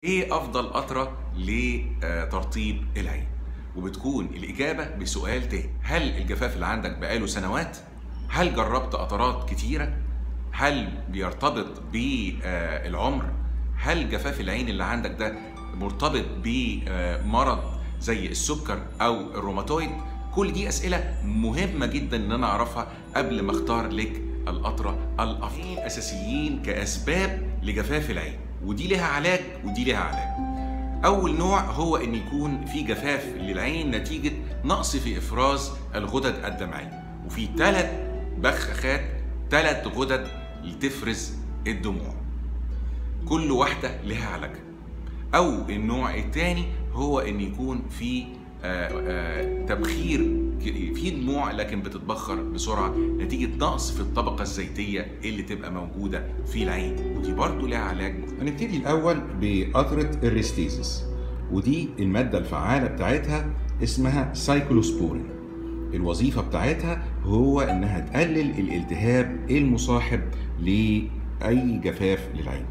ايه افضل قطره لترطيب العين وبتكون الاجابه بسؤال تاني هل الجفاف اللي عندك بقاله سنوات هل جربت قطرات كتيره هل بيرتبط بالعمر هل جفاف العين اللي عندك ده مرتبط بمرض زي السكر او الروماتويد كل دي اسئله مهمه جدا ان انا اعرفها قبل ما اختار لك القطره الافضل اساسيين كاسباب لجفاف العين ودي لها علاج ودي لها علاج اول نوع هو ان يكون في جفاف للعين نتيجه نقص في افراز الغدد الدمعيه وفي ثلاث بخاخات ثلاث غدد لتفرز الدموع كل واحده لها علاجها او النوع الثاني هو ان يكون في آآ آآ تبخير في دموع لكن بتتبخر بسرعه نتيجه نقص في الطبقه الزيتيه اللي تبقى موجوده في العين ودي برضو لها علاج هنبتدي الاول بقطره الريستيزس ودي الماده الفعاله بتاعتها اسمها سايكلوسبورين الوظيفه بتاعتها هو انها تقلل الالتهاب المصاحب لاي جفاف للعين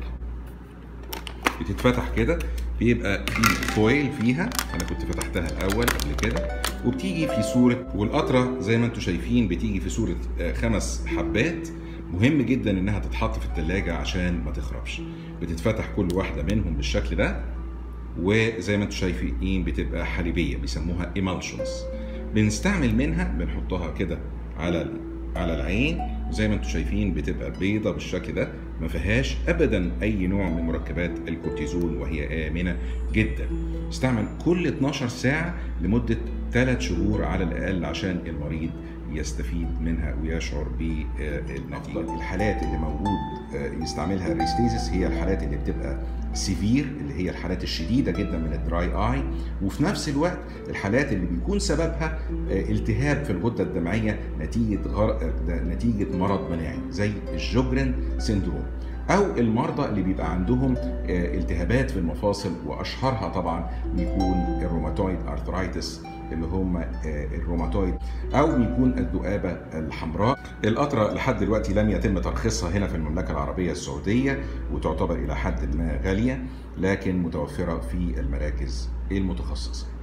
بتتفتح كده بيبقى في فويل فيها انا كنت فتحتها الاول قبل كده وبتيجي في صوره والقطره زي ما انتم شايفين بتيجي في صوره خمس حبات مهم جدا انها تتحط في الثلاجه عشان ما تخربش بتتفتح كل واحده منهم بالشكل ده وزي ما انتم شايفين بتبقى حليبيه بيسموها ايمالشنز بنستعمل منها بنحطها كده على على العين زي ما انتم شايفين بتبقى بيضة بالشكل ده ما فيهاش ابدا اي نوع من مركبات الكورتيزون وهي امنه جدا استعمل كل 12 ساعه لمده 3 شهور على الاقل عشان المريض يستفيد منها ويشعر بالنتيجه الحالات اللي موجود يستعملها الريستيزس هي الحالات اللي بتبقى سيفير اللي هي الحالات الشديده جدا من الدراي اي وفي نفس الوقت الحالات اللي بيكون سببها التهاب في الغده الدمعيه نتيجه غر... نتيجه مرض مناعي زي الجوجرن سيندروم او المرضى اللي بيبقى عندهم التهابات في المفاصل واشهرها طبعا بيكون الروماتويد ارثرايتس اللي هم الروماتويد او بيكون الذؤابه الحمراء القطره لحد دلوقتي لم يتم ترخيصها هنا في المملكه العربيه السعوديه وتعتبر الى حد ما غاليه لكن متوفره في المراكز المتخصصه